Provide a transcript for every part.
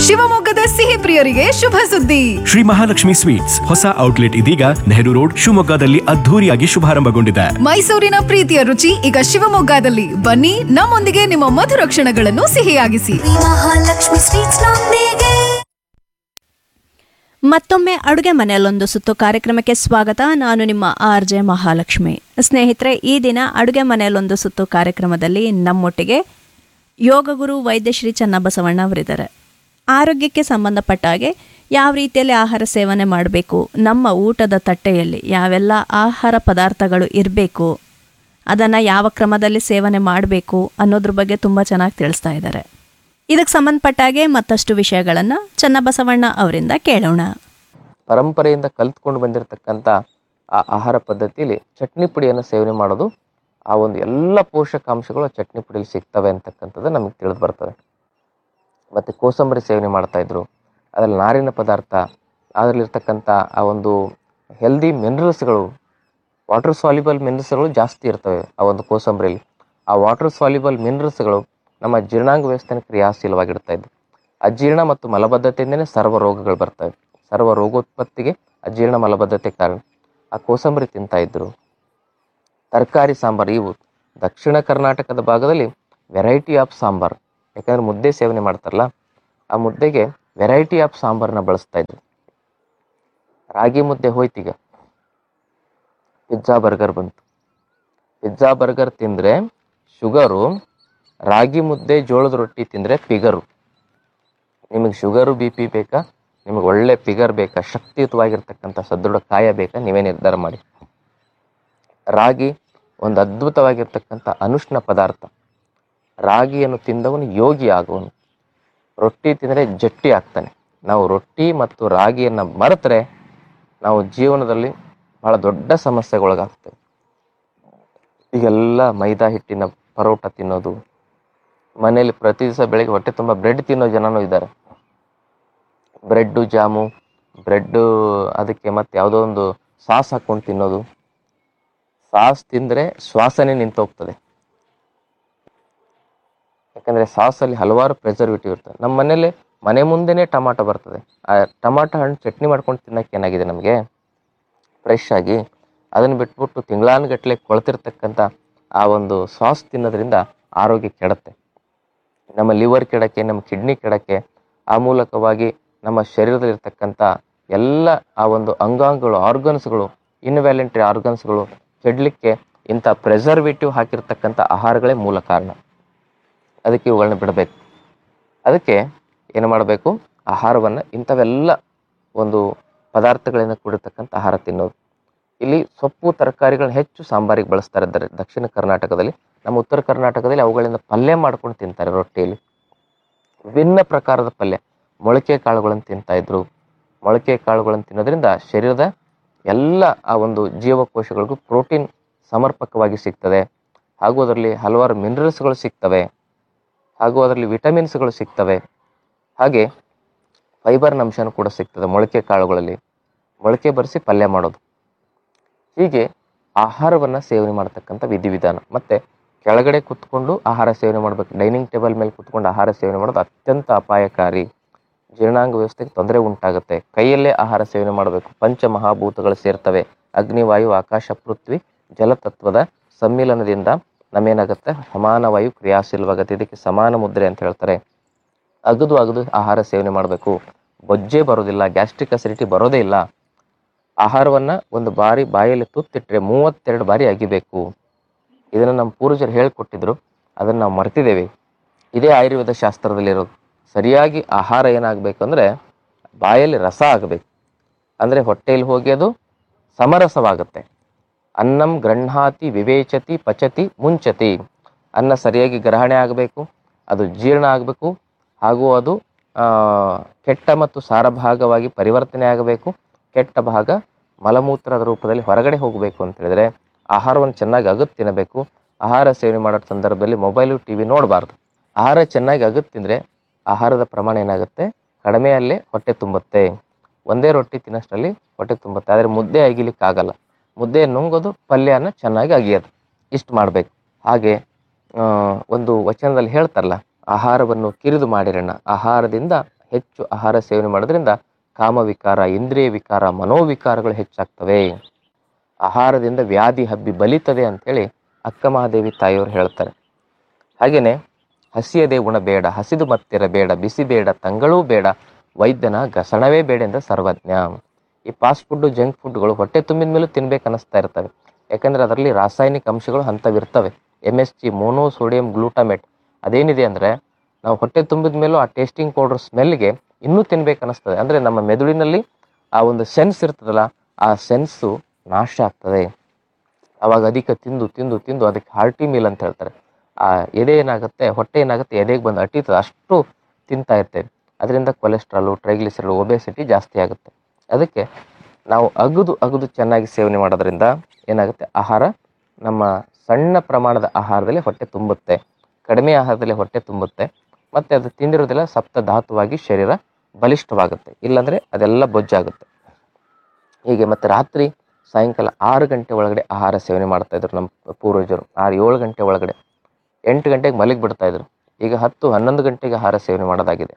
ಶಿವಮೊಗ್ಗದ ಸಿಹಿ ಪ್ರಿಯರಿಗೆ ಶುಭ ಸುದ್ದಿ ಶ್ರೀ ಮಹಾಲಕ್ಷ್ಮಿ ಸ್ವೀಟ್ಸ್ ಹೊಸ ಔಟ್ಲೆಟ್ ಇದೀಗ ನೆಹರು ರೋಡ್ ಶಿವಮೊಗ್ಗದಲ್ಲಿ ಅದ್ಧೂರಿಯಾಗಿ ಶುಭಾರಂಭಗೊಂಡಿದೆ ಮೈಸೂರಿನ ಪ್ರೀತಿಯ ರುಚಿ ಈಗ ಶಿವಮೊಗ್ಗದಲ್ಲಿ ಬನ್ನಿ ನಮ್ಮೊಂದಿಗೆ ನಿಮ್ಮ ಮಧುರ ಕ್ಷಣಗಳನ್ನು ಸಿಹಿಯಾಗಿಸಿ ಮಹಾಲಕ್ಷ್ಮಿ ಸ್ವೀಟ್ಸ್ ನೊಂದಿಗೆ ಮತ್ತೊಮ್ಮೆ ಅಡುಗೆ ಮನೆಯಲ್ಲೊಂದು ಸುತ್ತು ಕಾರ್ಯಕ್ರಮಕ್ಕೆ ಸ್ವಾಗತ ನಾನು ನಿಮ್ಮ ಆರ್ ಜೆ ಮಹಾಲಕ್ಷ್ಮಿ ಸ್ನೇಹಿತರೆ ಈ ದಿನ ಅಡುಗೆ ಮನೆಯಲ್ಲೊಂದು ಸುತ್ತು ಕಾರ್ಯಕ್ರಮದಲ್ಲಿ ನಮ್ಮೊಟ್ಟಿಗೆ ಯೋಗಗುರು ವೈದ್ಯಶ್ರೀ ಚನ್ನಬಸವಣ್ಣ ಅವರಿದ್ದಾರೆ ಆರೋಗ್ಯಕ್ಕೆ ಸಂಬಂಧಪಟ್ಟ ಹಾಗೆ ಯಾವ ರೀತಿಯಲ್ಲಿ ಆಹಾರ ಸೇವನೆ ಮಾಡಬೇಕು ನಮ್ಮ ಊಟದ ತಟ್ಟೆಯಲ್ಲಿ ಯಾವೆಲ್ಲ ಆಹಾರ ಪದಾರ್ಥಗಳು ಇರಬೇಕು ಅದನ್ನು ಯಾವ ಕ್ರಮದಲ್ಲಿ ಸೇವನೆ ಮಾಡಬೇಕು ಅನ್ನೋದ್ರ ಬಗ್ಗೆ ತುಂಬ ಚೆನ್ನಾಗಿ ತಿಳಿಸ್ತಾ ಇದ್ದಾರೆ ಇದಕ್ಕೆ ಸಂಬಂಧಪಟ್ಟ ಹಾಗೆ ಮತ್ತಷ್ಟು ವಿಷಯಗಳನ್ನು ಚನ್ನಬಸವಣ್ಣ ಅವರಿಂದ ಕೇಳೋಣ ಪರಂಪರೆಯಿಂದ ಕಲ್ತ್ಕೊಂಡು ಬಂದಿರತಕ್ಕಂಥ ಆ ಆಹಾರ ಪದ್ಧತಿಯಲ್ಲಿ ಚಟ್ನಿ ಪುಡಿಯನ್ನು ಸೇವನೆ ಮಾಡೋದು ಆ ಒಂದು ಎಲ್ಲ ಪೋಷಕಾಂಶಗಳು ಆ ಚಟ್ನಿ ಪುಡಿಯಲ್ಲಿ ಸಿಗ್ತವೆ ಅಂತಕ್ಕಂಥದ್ದು ನಮಗೆ ತಿಳಿದು ಬರ್ತದೆ ಮತ್ತು ಕೋಸಂಬರಿ ಸೇವನೆ ಮಾಡ್ತಾ ಇದ್ರು ಅದರಲ್ಲಿ ನಾರಿನ ಪದಾರ್ಥ ಅದರಲ್ಲಿರ್ತಕ್ಕಂಥ ಆ ಒಂದು ಹೆಲ್ದಿ ಮಿನರಲ್ಸ್ಗಳು ವಾಟರ್ ಸಾಲ್ಯುಬಲ್ ಮಿನರಲ್ಸ್ಗಳು ಜಾಸ್ತಿ ಇರ್ತವೆ ಆ ಒಂದು ಕೋಸಂಬರಿಯಲ್ಲಿ ಆ ವಾಟರ್ ಸಾಲ್ಯುಬಲ್ ಮಿನರಲ್ಸ್ಗಳು ನಮ್ಮ ಜೀರ್ಣಾಂಗ ವ್ಯವಸ್ಥೆನ ಕ್ರಿಯಾಶೀಲವಾಗಿಡ್ತಾ ಇದ್ವು ಅಜೀರ್ಣ ಮತ್ತು ಮಲಬದ್ಧತೆಯಿಂದನೇ ಸರ್ವ ರೋಗಗಳು ಬರ್ತವೆ ಸರ್ವ ರೋಗೋತ್ಪತ್ತಿಗೆ ಅಜೀರ್ಣ ಮಲಬದ್ಧತೆ ಕಾರಣ ಆ ಕೋಸಂಬರಿ ತಿಂತಾ ಇದ್ರು ತರಕಾರಿ ಸಾಂಬಾರು ಇವು ದಕ್ಷಿಣ ಕರ್ನಾಟಕದ ಭಾಗದಲ್ಲಿ ವೆರೈಟಿ ಆಫ್ ಸಾಂಬಾರು ಯಾಕಂದ್ರೆ ಮುದ್ದೆ ಸೇವನೆ ಮಾಡ್ತಾರಲ್ಲ ಆ ಮುದ್ದೆಗೆ ವೆರೈಟಿ ಆಫ್ ಸಾಂಬಾರನ್ನ ಬಳಸ್ತಾ ಇದ್ರು ರಾಗಿ ಮುದ್ದೆ ಹೋಯ್ತೀಗ ಪಿಜ್ಜಾ ಬರ್ಗರ್ ಬಂತು ಪಿಜ್ಜಾ ಬರ್ಗರ್ ತಿಂದರೆ ಶುಗರು ರಾಗಿ ಮುದ್ದೆ ಜೋಳದ ರೊಟ್ಟಿ ತಿಂದರೆ ಪಿಗರು ನಿಮಗೆ ಶುಗರು ಬಿ ಪಿ ಬೇಕಾ ನಿಮಗೆ ಒಳ್ಳೆ ಫಿಗರ್ ಬೇಕಾ ಶಕ್ತಿಯುತವಾಗಿರ್ತಕ್ಕಂಥ ಸದೃಢ ಕಾಯ ಬೇಕಾ ನೀವೇ ನಿರ್ಧಾರ ಮಾಡಿ ರಾಗಿ ಒಂದು ಅದ್ಭುತವಾಗಿರ್ತಕ್ಕಂಥ ಅನುಷ್ಣ ಪದಾರ್ಥ ರಾಗಿಯನ್ನು ತಿಂದವನು ಯೋಗಿ ಆಗುವನು ರೊಟ್ಟಿ ತಿಂದರೆ ಜಟ್ಟಿ ಆಗ್ತಾನೆ ನಾವು ರೊಟ್ಟಿ ಮತ್ತು ರಾಗಿಯನ್ನು ಮರೆತರೆ ನಾವು ಜೀವನದಲ್ಲಿ ಬಹಳ ದೊಡ್ಡ ಸಮಸ್ಯೆಗೊಳಗಾಗ್ತೇವೆ ಈಗೆಲ್ಲ ಮೈದಾ ಹಿಟ್ಟಿನ ಪರೋಟ ತಿನ್ನೋದು ಮನೆಯಲ್ಲಿ ಪ್ರತಿ ದಿವಸ ಬೆಳಿಗ್ಗೆ ಹೊಟ್ಟೆ ತುಂಬ ಬ್ರೆಡ್ ತಿನ್ನೋ ಜನನೂ ಇದ್ದಾರೆ ಬ್ರೆಡ್ಡು ಜಾಮು ಬ್ರೆಡ್ಡು ಅದಕ್ಕೆ ಮತ್ತೆ ಯಾವುದೋ ಒಂದು ಸಾಸ್ ಹಾಕ್ಕೊಂಡು ತಿನ್ನೋದು ಸಾಸ್ ತಿಂದರೆ ಶ್ವಾಸನೇ ನಿಂತೋಗ್ತದೆ ಯಾಕಂದರೆ ಸಾಸಲ್ಲಿ ಹಲವಾರು ಪ್ರಿಸರ್ವೇಟಿವ್ ಇರ್ತದೆ ನಮ್ಮ ಮನೇಲಿ ಮನೆ ಮುಂದೆನೇ ಟಮಾಟೊ ಬರ್ತದೆ ಆ ಟಮಾಟೊ ಹಣ್ಣು ಚಟ್ನಿ ಮಾಡ್ಕೊಂಡು ತಿನ್ನಕ್ಕೆ ಏನಾಗಿದೆ ನಮಗೆ ಫ್ರೆಶ್ ಆಗಿ ಅದನ್ನು ಬಿಟ್ಬಿಟ್ಟು ತಿಂಗಳಾನುಗಟ್ಟಲೆ ಕೊಳ್ತಿರ್ತಕ್ಕಂಥ ಆ ಒಂದು ಸಾಸ್ ತಿನ್ನೋದ್ರಿಂದ ಆರೋಗ್ಯ ಕೆಡುತ್ತೆ ನಮ್ಮ ಲಿವರ್ ಕೆಡಕ್ಕೆ ನಮ್ಮ ಕಿಡ್ನಿ ಕೆಡಕ್ಕೆ ಆ ಮೂಲಕವಾಗಿ ನಮ್ಮ ಶರೀರದಲ್ಲಿರ್ತಕ್ಕಂಥ ಎಲ್ಲ ಆ ಒಂದು ಅಂಗಾಂಗಗಳು ಆರ್ಗನ್ಸ್ಗಳು ಇನ್ವ್ಯಾಲೆಂಟ್ರಿ ಆರ್ಗನ್ಸ್ಗಳು ಕೆಡಲಿಕ್ಕೆ ಇಂಥ ಪ್ರೆಸರ್ವೇಟಿವ್ ಹಾಕಿರ್ತಕ್ಕಂಥ ಆಹಾರಗಳೇ ಮೂಲ ಕಾರಣ ಅದಕ್ಕೆ ಇವುಗಳನ್ನ ಬಿಡಬೇಕು ಅದಕ್ಕೆ ಏನು ಮಾಡಬೇಕು ಆಹಾರವನ್ನು ಇಂಥವೆಲ್ಲ ಒಂದು ಪದಾರ್ಥಗಳಿಂದ ಕೂಡಿರ್ತಕ್ಕಂಥ ಆಹಾರ ತಿನ್ನೋದು ಇಲ್ಲಿ ಸೊಪ್ಪು ತರಕಾರಿಗಳನ್ನ ಹೆಚ್ಚು ಸಾಂಬಾರಿಗೆ ಬಳಸ್ತಾ ಇದ್ದಾರೆ ದಕ್ಷಿಣ ಕರ್ನಾಟಕದಲ್ಲಿ ನಮ್ಮ ಉತ್ತರ ಕರ್ನಾಟಕದಲ್ಲಿ ಅವುಗಳಿಂದ ಪಲ್ಯ ಮಾಡ್ಕೊಂಡು ತಿಂತಾರೆ ರೊಟ್ಟಿಯಲ್ಲಿ ವಿಭಿನ್ನ ಪ್ರಕಾರದ ಪಲ್ಯ ಮೊಳಕೆ ಕಾಳುಗಳನ್ನು ತಿಂತಾ ಇದ್ರು ಮೊಳಕೆ ಕಾಳುಗಳನ್ನು ತಿನ್ನೋದ್ರಿಂದ ಶರೀರದ ಎಲ್ಲ ಆ ಒಂದು ಜೀವಕೋಶಗಳಿಗೂ ಪ್ರೋಟೀನ್ ಸಮರ್ಪಕವಾಗಿ ಸಿಗ್ತದೆ ಹಾಗೂ ಅದರಲ್ಲಿ ಹಲವಾರು ಮಿನರಲ್ಸ್ಗಳು ಸಿಗ್ತವೆ ಹಾಗೂ ಅದರಲ್ಲಿ ವಿಟಮಿನ್ಸ್ಗಳು ಸಿಗ್ತವೆ ಹಾಗೆ ಫೈಬರ್ನ ಅಂಶನೂ ಕೂಡ ಸಿಗ್ತದೆ ಮೊಳಕೆ ಕಾಳುಗಳಲ್ಲಿ ಮೊಳಕೆ ಬರೆಸಿ ಪಲ್ಯ ಮಾಡೋದು ಹೀಗೆ ಆಹಾರವನ್ನು ಸೇವನೆ ಮಾಡ್ತಕ್ಕಂಥ ವಿಧಿವಿಧಾನ ಮತ್ತು ಕೆಳಗಡೆ ಕುತ್ಕೊಂಡು ಆಹಾರ ಸೇವನೆ ಮಾಡಬೇಕು ಡೈನಿಂಗ್ ಟೇಬಲ್ ಮೇಲೆ ಕುತ್ಕೊಂಡು ಆಹಾರ ಸೇವನೆ ಮಾಡೋದು ಅತ್ಯಂತ ಅಪಾಯಕಾರಿ ಜೀರ್ಣಾಂಗ ವ್ಯವಸ್ಥೆಗೆ ತೊಂದರೆ ಉಂಟಾಗುತ್ತೆ ಕೈಯಲ್ಲೇ ಆಹಾರ ಸೇವನೆ ಮಾಡಬೇಕು ಪಂಚ ಮಹಾಭೂತಗಳು ಸೇರ್ತವೆ ಅಗ್ನಿ ವಾಯು ಆಕಾಶ ಪೃಥ್ವಿ ಜಲತತ್ವದ ಸಮ್ಮಿಲನದಿಂದ ನಮ್ಮೇನಾಗುತ್ತೆ ಸಮಾನ ವಾಯು ಕ್ರಿಯಾಶೀಲವಾಗುತ್ತೆ ಇದಕ್ಕೆ ಸಮಾನ ಮುದ್ರೆ ಅಂತ ಹೇಳ್ತಾರೆ ಅಗದು ಅಗದು ಆಹಾರ ಸೇವನೆ ಮಾಡಬೇಕು ಬೊಜ್ಜೆ ಬರೋದಿಲ್ಲ ಗ್ಯಾಸ್ಟ್ರಿಕ್ ಅಸಿಡಿಟಿ ಬರೋದೇ ಇಲ್ಲ ಆಹಾರವನ್ನು ಒಂದು ಬಾರಿ ಬಾಯಲ್ಲಿ ತುತ್ತಿಟ್ರೆ ಮೂವತ್ತೆರಡು ಬಾರಿ ಅಗಿಬೇಕು ಇದನ್ನು ನಮ್ಮ ಪೂರ್ವಜರು ಹೇಳಿಕೊಟ್ಟಿದ್ರು ಅದನ್ನು ನಾವು ಮರ್ತಿದ್ದೇವೆ ಇದೇ ಆಯುರ್ವೇದ ಶಾಸ್ತ್ರದಲ್ಲಿರೋದು ಸರಿಯಾಗಿ ಆಹಾರ ಏನಾಗಬೇಕು ಅಂದರೆ ಬಾಯಲ್ಲಿ ರಸ ಆಗಬೇಕು ಅಂದರೆ ಹೊಟ್ಟೆಯಲ್ಲಿ ಹೋಗಿ ಅದು ಸಮರಸವಾಗುತ್ತೆ ಅನ್ನಂ ಗೃಹಾತಿ ವಿವೇಚತಿ ಪಚತಿ ಮುಂಚತಿ ಅನ್ನ ಸರಿಯಾಗಿ ಗ್ರಹಣೆ ಆಗಬೇಕು ಅದು ಜೀರ್ಣ ಆಗಬೇಕು ಹಾಗೂ ಅದು ಆ, ಕೆಟ್ಟ ಮತ್ತು ಸಾರಭಾಗವಾಗಿ ಪರಿವರ್ತನೆ ಆಗಬೇಕು ಕೆಟ್ಟ ಭಾಗ ಮಲಮೂತ್ರದ ರೂಪದಲ್ಲಿ ಹೊರಗಡೆ ಹೋಗಬೇಕು ಅಂತ ಹೇಳಿದ್ರೆ ಆಹಾರವನ್ನು ಚೆನ್ನಾಗಿ ಅಗದು ತಿನ್ನಬೇಕು ಆಹಾರ ಸೇವನೆ ಮಾಡೋ ಸಂದರ್ಭದಲ್ಲಿ ಮೊಬೈಲು ಟಿ ವಿ ನೋಡಬಾರ್ದು ಆಹಾರ ಚೆನ್ನಾಗಿ ಅಗದು ತಿಂದರೆ ಆಹಾರದ ಪ್ರಮಾಣ ಏನಾಗುತ್ತೆ ಕಡಿಮೆಯಲ್ಲೇ ಹೊಟ್ಟೆ ತುಂಬುತ್ತೆ ಒಂದೇ ರೊಟ್ಟಿ ತಿನ್ನೋಷ್ಟರಲ್ಲಿ ಹೊಟ್ಟೆ ತುಂಬುತ್ತೆ ಆದರೆ ಮುದ್ದೆ ಅಗಿಲಿಕ್ಕಾಗಲ್ಲ ಮುದ್ದೆ ನುಂಗೋದು ಪಲ್ಯನ ಚೆನ್ನಾಗಿ ಅಗಿಯೋದು ಇಷ್ಟು ಮಾಡಬೇಕು ಹಾಗೆ ಆ, ಒಂದು ವಚನದಲ್ಲಿ ಹೇಳ್ತಾರಲ್ಲ ಆಹಾರವನ್ನು ಕಿರಿದು ಮಾಡಿರೋಣ ಆಹಾರದಿಂದ ಹೆಚ್ಚು ಆಹಾರ ಸೇವನೆ ಮಾಡೋದ್ರಿಂದ ಕಾಮವಿಕಾರ ಇಂದ್ರಿಯ ವಿಕಾರ ಮನೋವಿಕಾರಗಳು ಹೆಚ್ಚಾಗ್ತವೆ ಆಹಾರದಿಂದ ವ್ಯಾಧಿ ಹಬ್ಬಿ ಬಲಿತದೆ ಅಂತೇಳಿ ಅಕ್ಕ ಮಹಾದೇವಿ ತಾಯಿಯವರು ಹೇಳ್ತಾರೆ ಹಾಗೆಯೇ ಹಸಿಯದೆ ಉಣಬೇಡ ಹಸಿದು ಮತ್ತಿರಬೇಡ ಬಿಸಿ ಬೇಡ ತಂಗಳೂ ಬೇಡ ವೈದ್ಯನ ಗಸಣವೇ ಬೇಡ ಎಂದ ಸರ್ವಜ್ಞ ಈ ಫಾಸ್ಟ್ ಫುಡ್ ಜಂಕ್ ಫುಡ್ಗಳು ಹೊಟ್ಟೆ ತುಂಬಿದ ಮೇಲೂ ತಿನ್ಬೇಕು ಅನಿಸ್ತಾ ಇರ್ತವೆ ಯಾಕಂದ್ರೆ ಅದರಲ್ಲಿ ರಾಸಾಯನಿಕ ಅಂಶಗಳು ಅಂಥವಿರ್ತವೆ M S G mono sodium glutamate ಅದೇನಿದೆ ಅಂದರೆ ನಾವು ಹೊಟ್ಟೆ ತುಂಬಿದ ಮೇಲೂ ಆ ಟೇಸ್ಟಿಂಗ್ ಪೌಡರ್ ಸ್ಮೆಲ್ಗೆ ಇನ್ನೂ ತಿನ್ಬೇಕು ಅನಿಸ್ತದೆ ಅಂದರೆ ನಮ್ಮ ಮೆದುಳಿನಲ್ಲಿ ಆ ಒಂದು ಸೆನ್ಸ್ ಇರ್ತದಲ್ಲ ಆ ಸೆನ್ಸು ನಾಶ ಆಗ್ತದೆ ಅವಾಗ ಅಧಿಕ ತಿಂದು ತಿಂದು ತಿಂದು ಅದಕ್ಕೆ ಹಾರ್ಟಿ ಮೀಲ್ ಅಂತ ಹೇಳ್ತಾರೆ ಆ ಎದೆ ಏನಾಗುತ್ತೆ ಹೊಟ್ಟೆ ಏನಾಗುತ್ತೆ ಎದೆಗೆ ಬಂದು ಅಟ್ಟಿತದೆ ಅಷ್ಟು ತಿಂತಾ ಇರ್ತೇವೆ ಅದರಿಂದ ಕೊಲೆಸ್ಟ್ರಾಲು ಟ್ರೈಗ್ಲಿಸರೈಡ್ ಒಬೆಸಿಟಿ ಜಾಸ್ತಿ ಆಗುತ್ತೆ ಅದಕ್ಕೆ ನಾವು ಅಗದು ಅಗದು ಚೆನ್ನಾಗಿ ಸೇವನೆ ಮಾಡೋದ್ರಿಂದ ಏನಾಗುತ್ತೆ ಆಹಾರ ನಮ್ಮ ಸಣ್ಣ ಪ್ರಮಾಣದ ಆಹಾರದಲ್ಲಿ ಹೊಟ್ಟೆ ತುಂಬುತ್ತೆ ಕಡಿಮೆ ಆಹಾರದಲ್ಲಿ ಹೊಟ್ಟೆ ತುಂಬುತ್ತೆ ಮತ್ತು ಅದು ತಿಂದಿರೋದೆಲ್ಲ ಸಪ್ತ ಧಾತುವಾಗಿ ಶರೀರ ಬಲಿಷ್ಠವಾಗುತ್ತೆ ಇಲ್ಲಾಂದರೆ ಅದೆಲ್ಲ ಬೊಜ್ಜಾಗುತ್ತೆ ಹೀಗೆ ಮತ್ತು ರಾತ್ರಿ ಸಾಯಂಕಾಲ ಆರು ಗಂಟೆ ಒಳಗಡೆ ಆಹಾರ ಸೇವನೆ ಮಾಡ್ತಾ ಇದ್ರು ನಮ್ಮ ಪೂರ್ವಜರು ಆರು ಏಳು ಗಂಟೆ ಒಳಗಡೆ ಎಂಟು ಗಂಟೆಗೆ ಮಲಗಿ ಬಿಡ್ತಾ ಇದ್ರು ಈಗ ಹತ್ತು ಹನ್ನೊಂದು ಗಂಟೆಗೆ ಆಹಾರ ಸೇವನೆ ಮಾಡೋದಾಗಿದೆ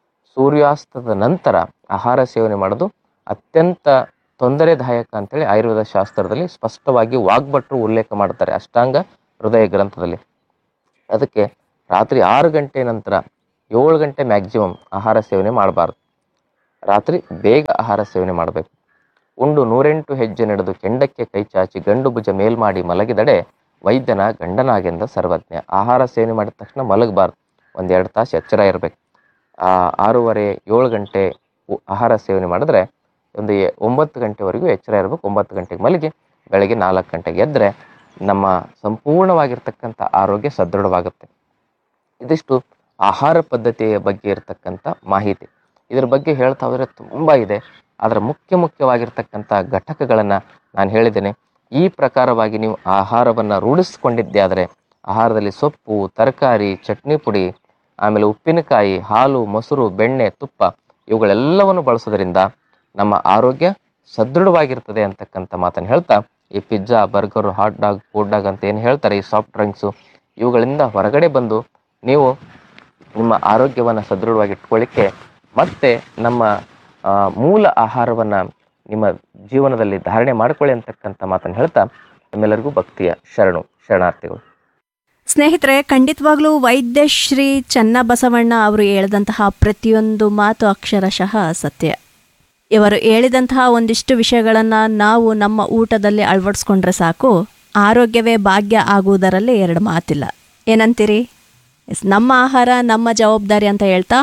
ಸೂರ್ಯಾಸ್ತದ ನಂತರ ಆಹಾರ ಸೇವನೆ ಮಾಡೋದು ಅತ್ಯಂತ ತೊಂದರೆದಾಯಕ ಅಂತೇಳಿ ಆಯುರ್ವೇದ ಶಾಸ್ತ್ರದಲ್ಲಿ ಸ್ಪಷ್ಟವಾಗಿ ವಾಗ್ಭಟ್ರು ಉಲ್ಲೇಖ ಮಾಡ್ತಾರೆ ಅಷ್ಟಾಂಗ ಹೃದಯ ಗ್ರಂಥದಲ್ಲಿ ಅದಕ್ಕೆ ರಾತ್ರಿ ಆರು ಗಂಟೆ ನಂತರ ಏಳು ಗಂಟೆ ಮ್ಯಾಕ್ಸಿಮಮ್ ಆಹಾರ ಸೇವನೆ ಮಾಡಬಾರ್ದು ರಾತ್ರಿ ಬೇಗ ಆಹಾರ ಸೇವನೆ ಮಾಡಬೇಕು ಉಂಡು ನೂರೆಂಟು ಹೆಜ್ಜೆ ನಡೆದು ಕೆಂಡಕ್ಕೆ ಕೈ ಚಾಚಿ ಗಂಡು ಭುಜ ಮೇಲ್ಮಾಡಿ ಮಲಗಿದಡೆ ವೈದ್ಯನ ಗಂಡನಾಗೆಂದ ಸರ್ವಜ್ಞ ಆಹಾರ ಸೇವನೆ ಮಾಡಿದ ತಕ್ಷಣ ಮಲಗಬಾರ್ದು ಒಂದೆರಡು ತಾಸು ಎಚ್ಚರ ಇರಬೇಕು ಆ ಆರೂವರೆ ಏಳು ಗಂಟೆ ಉ- ಆಹಾರ ಸೇವನೆ ಮಾಡಿದ್ರೆ ಒಂದು ಎ- ಒಂಬತ್ತು ಗಂಟೆವರೆಗೂ ಎಚ್ಚರ ಇರಬೇಕು ಒಂಬತ್ತು ಗಂಟೆಗೆ ಮಲಗಿ ಬೆಳಗ್ಗೆ ನಾಲ್ಕು ಗಂಟೆಗೆ ಎದ್ದರೆ ನಮ್ಮ ಸಂಪೂರ್ಣವಾಗಿರ್ತಕ್ಕಂಥ ಆರೋಗ್ಯ ಸದೃಢವಾಗುತ್ತೆ ಇದಿಷ್ಟು ಆಹಾರ ಪದ್ಧತಿಯ ಬಗ್ಗೆ ಇರತಕ್ಕಂಥ ಮಾಹಿತಿ ಇದರ ಬಗ್ಗೆ ಹೇಳ್ತಾ ಹೋದರೆ ತುಂಬ ಇದೆ ಅದರ ಮುಖ್ಯ ಮುಖ್ಯವಾಗಿರ್ತಕ್ಕಂಥ ಘಟಕಗಳನ್ನು ನಾನು ಹೇಳಿದ್ದೇನೆ ಈ ಪ್ರಕಾರವಾಗಿ ನೀವು ಆಹಾರವನ್ನು ರೂಢಿಸ್ಕೊಂಡಿದ್ದೆ ಆದರೆ ಆಹಾರದಲ್ಲಿ ಸೊಪ್ಪು ತರಕಾರಿ ಚಟ್ನಿ ಪುಡಿ ಆಮೇಲೆ ಉಪ್ಪಿನಕಾಯಿ ಹಾಲು ಮೊಸರು ಬೆಣ್ಣೆ ತುಪ್ಪ ಇವುಗಳೆಲ್ಲವನ್ನು ಬಳಸೋದ್ರಿಂದ ನಮ್ಮ ಆರೋಗ್ಯ ಸದೃಢವಾಗಿರ್ತದೆ ಅಂತಕ್ಕಂಥ ಮಾತನ್ನು ಹೇಳ್ತಾ ಈ pizza burger hot dog food dog ಅಂತ ಏನು ಹೇಳ್ತಾರೆ ಈ ಸಾಫ್ಟ್ ಡ್ರಿಂಕ್ಸು ಇವುಗಳಿಂದ ಹೊರಗಡೆ ಬಂದು ನೀವು ನಿಮ್ಮ ಆರೋಗ್ಯವನ್ನು ಸದೃಢವಾಗಿ ಇಟ್ಕೊಳ್ಳಿಕ್ಕೆ ಮತ್ತೆ ನಮ್ಮ ಆ, ಮೂಲ ಆಹಾರವನ್ನು ನಿಮ್ಮ ಜೀವನದಲ್ಲಿ ಧಾರಣೆ ಮಾಡಿಕೊಳ್ಳಿ ಅಂತಕ್ಕಂಥ ಮಾತನ್ನು ಹೇಳ್ತಾ ನಿಮ್ಮೆಲ್ಲರಿಗೂ ಭಕ್ತಿಯ ಶರಣು ಶರಣಾರ್ಥಿಗಳು ಸ್ನೇಹಿತರೆ ಖಂಡಿತವಾಗ್ಲೂ ವೈದ್ಯಶ್ರೀ ಚನ್ನಬಸವಣ್ಣ ಅವರು ಹೇಳಿದಂತಹ ಪ್ರತಿಯೊಂದು ಮಾತು ಅಕ್ಷರಶಃ ಸತ್ಯ ಇವರು ಹೇಳಿದಂತಹ ಒಂದಿಷ್ಟು ವಿಷಯಗಳನ್ನು ನಾವು ನಮ್ಮ ಊಟದಲ್ಲಿ ಅಳವಡಿಸ್ಕೊಂಡ್ರೆ ಸಾಕು ಆರೋಗ್ಯವೇ ಭಾಗ್ಯ ಆಗುವುದರಲ್ಲಿ ಎರಡು ಮಾತಿಲ್ಲ ಏನಂತೀರಿ ಎಸ್ ನಮ್ಮ ಆಹಾರ ನಮ್ಮ ಜವಾಬ್ದಾರಿ ಅಂತ ಹೇಳ್ತಾ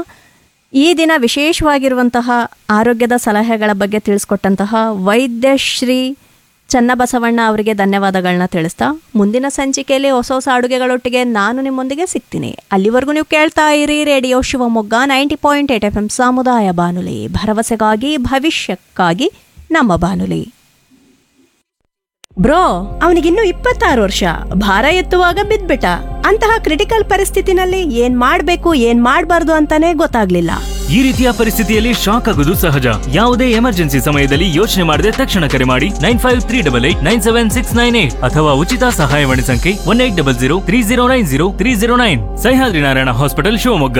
ಈ ದಿನ ವಿಶೇಷವಾಗಿರುವಂತಹ ಆರೋಗ್ಯದ ಸಲಹೆಗಳ ಬಗ್ಗೆ ತಿಳಿಸ್ಕೊಟ್ಟಂತಹ ವೈದ್ಯಶ್ರೀ ಚನ್ನಬಸವಣ್ಣ ಅವರಿಗೆ ಧನ್ಯವಾದಗಳನ್ನ ತಿಳಿಸ್ತಾ ಮುಂದಿನ ಸಂಚಿಕೆಯಲ್ಲಿ ಹೊಸ ಹೊಸ ಅಡುಗೆಗಳೊಟ್ಟಿಗೆ ನಾನು ನಿಮ್ಮೊಂದಿಗೆ ಸಿಗ್ತೀನಿ ಅಲ್ಲಿವರೆಗೂ ನೀವು ಕೇಳ್ತಾ ಇರಿ radio Shivamogga ninety point eight F M ಸಮುದಾಯ ಬಾನುಲಿ ಭರವಸೆಗಾಗಿ ಭವಿಷ್ಯಕ್ಕಾಗಿ ನಮ್ಮ ಬಾನುಲಿ ಬ್ರೋ ಅವನಿಗಿನ್ನು ಇಪ್ಪತ್ತಾರು ವರ್ಷ ಭಾರ ಎತ್ತುವಾಗ ಬಿದ್ಬಿಟ್ಟ ಅಂತಹ ಕ್ರಿಟಿಕಲ್ ಪರಿಸ್ಥಿತಿನಲ್ಲಿ ಏನ್ ಮಾಡ್ಬೇಕು ಏನ್ ಮಾಡ್ಬಾರ್ದು ಅಂತಾನೆ ಗೊತ್ತಾಗ್ಲಿಲ್ಲ ಈ ರೀತಿಯ ಪರಿಸ್ಥಿತಿಯಲ್ಲಿ ಶಾಕ್ ಆಗುವುದು ಸಹಜ ಯಾವುದೇ ಎಮರ್ಜೆನ್ಸಿ ಸಮಯದಲ್ಲಿ ಯೋಚನೆ ಮಾಡದೆ ತಕ್ಷಣ ಕರೆ ಮಾಡಿ nine five three double eight nine seven six nine eight ಅಥವಾ ಉಚಿತ ಸಹಾಯವಾಣಿ ಸಂಖ್ಯೆ one eight double zero three zero nine zero three zero nine Sahyadri Narayana hospital Shivamogga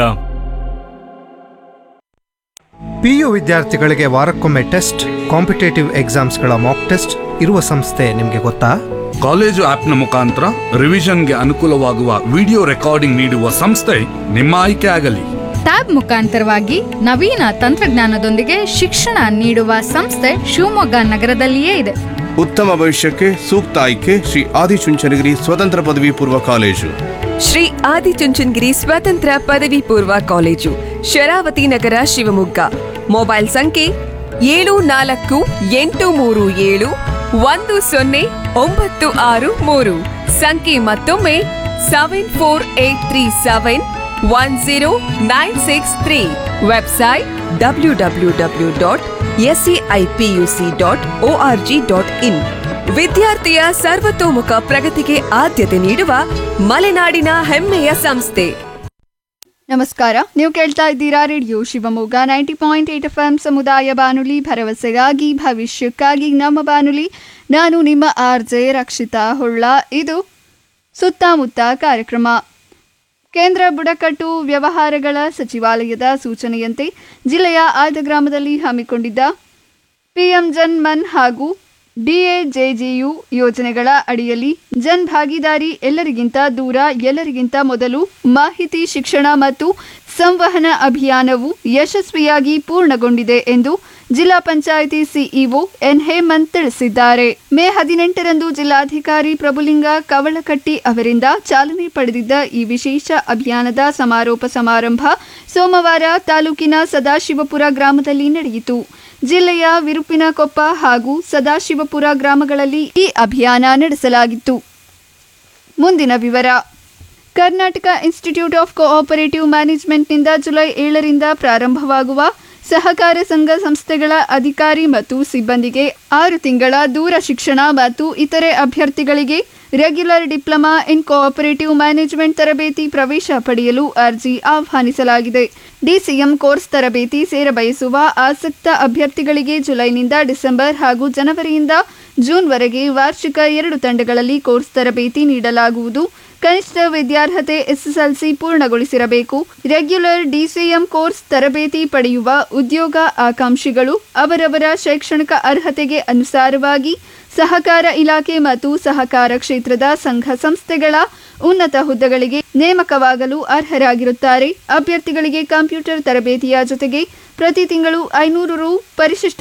PU ವಿದ್ಯಾರ್ಥಿಗಳಿಗೆ ವಾರಕ್ಕೊಮ್ಮೆ ಟೆಸ್ಟ್ ಕಾಂಪಿಟೇಟಿವ್ ಎಕ್ಸಾಮ್ಸ್ಗಳ ಮಾಕ್ ಟೆಸ್ಟ್ ಇರುವ ಸಂಸ್ಥೆ ನಿಮಗೆ ಗೊತ್ತಾ ಕಾಲೇಜು ಆಪ್ನ ಮುಖಾಂತರ ರಿವಿಷನ್ಗೆ ಅನುಕೂಲವಾಗುವ ವಿಡಿಯೋ ರೆಕಾರ್ಡಿಂಗ್ ನೀಡುವ ಸಂಸ್ಥೆ ನಿಮ್ಮ ಆಯ್ಕೆ ಆಗಲಿ ಟ್ಯಾಬ್ ಮುಖಾಂತರವಾಗಿ ನವೀನ ತಂತ್ರಜ್ಞಾನದೊಂದಿಗೆ ಶಿಕ್ಷಣ ನೀಡುವ ಸಂಸ್ಥೆ ಶಿವಮೊಗ್ಗ ನಗರದಲ್ಲಿಯೇ ಇದೆ ಉತ್ತಮ ಭವಿಷ್ಯಕ್ಕೆ ಸೂಕ್ತ ಆಯ್ಕೆ ಶ್ರೀ ಆದಿಚುಂಚನಗಿರಿ ಸ್ವತಂತ್ರ ಪದವಿ ಪೂರ್ವ ಕಾಲೇಜು ಶ್ರೀ ಆದಿಚುಂಚನಗಿರಿ ಸ್ವತಂತ್ರ ಪದವಿ ಪೂರ್ವ ಕಾಲೇಜು ಶರಾವತಿ ನಗರ ಶಿವಮೊಗ್ಗ ಮೊಬೈಲ್ ಸಂಖ್ಯೆ ಏಳು ನಾಲ್ಕು ಎಂಟು ಮೂರು ಏಳು ಒಂದು ಸೊನ್ನೆ ಒಂಬತ್ತು ಆರು ಮೂರು ಸಂಖ್ಯೆ ಮತ್ತೊಮ್ಮೆ seven four eight three seven one zero nine six three website W W W dot SCIPUC dot O R G dot in ವಿದ್ಯಾರ್ಥಿಯ ಸರ್ವತೋಮುಖ ಪ್ರಗತಿಗೆ ಆದ್ಯತೆ ನೀಡುವ ಮಲೆನಾಡಿನ ಹೆಮ್ಮೆಯ ಸಂಸ್ಥೆ ನಮಸ್ಕಾರ ನೀವು ಕೇಳ್ತಾ ಇದ್ದೀರಾ radio Shivamogga ninety point eight F M ಸಮುದಾಯ ಬಾನುಲಿ ಭರವಸೆಗಾಗಿ ಭವಿಷ್ಯಕ್ಕಾಗಿ ನಮ್ಮ ಬಾನುಲಿ ನಾನು ನಿಮ್ಮ ಆರ್ ಜೆ ರಕ್ಷಿತಾ ಹೊಳ್ಳ ಇದು ಸುತ್ತಮುತ್ತ ಕಾರ್ಯಕ್ರಮ ಕೇಂದ್ರ ಬುಡಕಟ್ಟು ವ್ಯವಹಾರಗಳ ಸಚಿವಾಲಯದ ಸೂಚನೆಯಂತೆ ಜಿಲ್ಲೆಯ ಆಯ್ದ ಗ್ರಾಮದಲ್ಲಿ ಹಮ್ಮಿಕೊಂಡಿದ್ದ ಪಿಎಂ ಜನ್ ಮನ್ ಹಾಗೂ ಡಿಎಜೆಜಿಯು ಯೋಜನೆಗಳ ಅಡಿಯಲ್ಲಿ ಜನ್ ಭಾಗಿದಾರಿ ಎಲ್ಲರಿಗಿಂತ ದೂರ ಎಲ್ಲರಿಗಿಂತ ಮೊದಲು ಮಾಹಿತಿ ಶಿಕ್ಷಣ ಮತ್ತು ಸಂವಹನ ಅಭಿಯಾನವು ಯಶಸ್ವಿಯಾಗಿ ಪೂರ್ಣಗೊಂಡಿದೆ ಎಂದು ಜಿಲ್ಲಾ ಪಂಚಾಯಿತಿ ಸಿಇಒ ಎನ್ ಹೇಮಂತ್ ತಿಳಿಸಿದ್ದಾರೆ ಮೇ ಹದಿನೆಂಟರಂದು ಜಿಲ್ಲಾಧಿಕಾರಿ ಪ್ರಭುಲಿಂಗ ಕವಳಕಟ್ಟಿ ಅವರಿಂದ ಚಾಲನೆ ಪಡೆದಿದ್ದ ಈ ವಿಶೇಷ ಅಭಿಯಾನದ ಸಮಾರೋಪ ಸಮಾರಂಭ ಸೋಮವಾರ ತಾಲೂಕಿನ ಸದಾಶಿವಪುರ ಗ್ರಾಮದಲ್ಲಿ ನಡೆಯಿತು ಜಿಲ್ಲೆಯ ವಿರುಪಿನಕೊಪ್ಪ ಹಾಗೂ ಸದಾಶಿವಪುರ ಗ್ರಾಮಗಳಲ್ಲಿ ಈ ಅಭಿಯಾನ ನಡೆಸಲಾಗಿತ್ತು ಮುಂದಿನ ವಿವರ ಕರ್ನಾಟಕ ಇನ್ಸ್ಟಿಟ್ಯೂಟ್ ಆಫ್ ಕೋಆಪರೇಟಿವ್ ಮ್ಯಾನೇಜ್ಮೆಂಟ್ನಿಂದ ಜುಲೈ ಏಳರಿಂದ ಪ್ರಾರಂಭವಾಗುವ ಸಹಕಾರ ಸಂಘ ಸಂಸ್ಥೆಗಳ ಅಧಿಕಾರಿ ಮತ್ತು ಸಿಬ್ಬಂದಿಗೆ ಆರು ತಿಂಗಳ ದೂರ ಶಿಕ್ಷಣ ಮತ್ತು ಇತರೆ ಅಭ್ಯರ್ಥಿಗಳಿಗೆ regular diploma in cooperative management ತರಬೇತಿ ಪ್ರವೇಶ ಪಡೆಯಲು ಅರ್ಜಿ ಆಹ್ವಾನಿಸಲಾಗಿದೆ ಡಿಸಿಎಂ ಕೋರ್ಸ್ ತರಬೇತಿ ಸೇರಬಯಸುವ ಆಸಕ್ತ ಅಭ್ಯರ್ಥಿಗಳಿಗೆ ಜುಲೈನಿಂದ ಡಿಸೆಂಬರ್ ಹಾಗೂ ಜನವರಿಯಿಂದ ಜೂನ್ವರೆಗೆ ವಾರ್ಷಿಕ ಎರಡು ತಂಡಗಳಲ್ಲಿ ಕೋರ್ಸ್ ತರಬೇತಿ ನೀಡಲಾಗುವುದು ಕನಿಷ್ಠ ವಿದ್ಯಾರ್ಹತೆ ಎಸ್ಎಸ್ಎಲ್ಸಿ ಪೂರ್ಣಗೊಳಿಸಿರಬೇಕು ರೆಗ್ಯುಲರ್ ಡಿಸಿಎಂ ಕೋರ್ಸ್ ತರಬೇತಿ ಪಡೆಯುವ ಉದ್ಯೋಗ ಆಕಾಂಕ್ಷಿಗಳು ಅವರವರ ಶೈಕ್ಷಣಿಕ ಅರ್ಹತೆಗೆ ಅನುಸಾರವಾಗಿ ಸಹಕಾರ ಇಲಾಖೆ ಮತ್ತು ಸಹಕಾರ ಕ್ಷೇತ್ರದ ಸಂಘ ಸಂಸ್ಥೆಗಳ ಉನ್ನತ ಹುದ್ದೆಗಳಿಗೆ ನೇಮಕವಾಗಲು ಅರ್ಹರಾಗಿರುತ್ತಾರೆ ಅಭ್ಯರ್ಥಿಗಳಿಗೆ ಕಂಪ್ಯೂಟರ್ ತರಬೇತಿಯ ಜೊತೆಗೆ ಪ್ರತಿ ತಿಂಗಳು ಐನೂರು ರು ಪರಿಶಿಷ್ಟ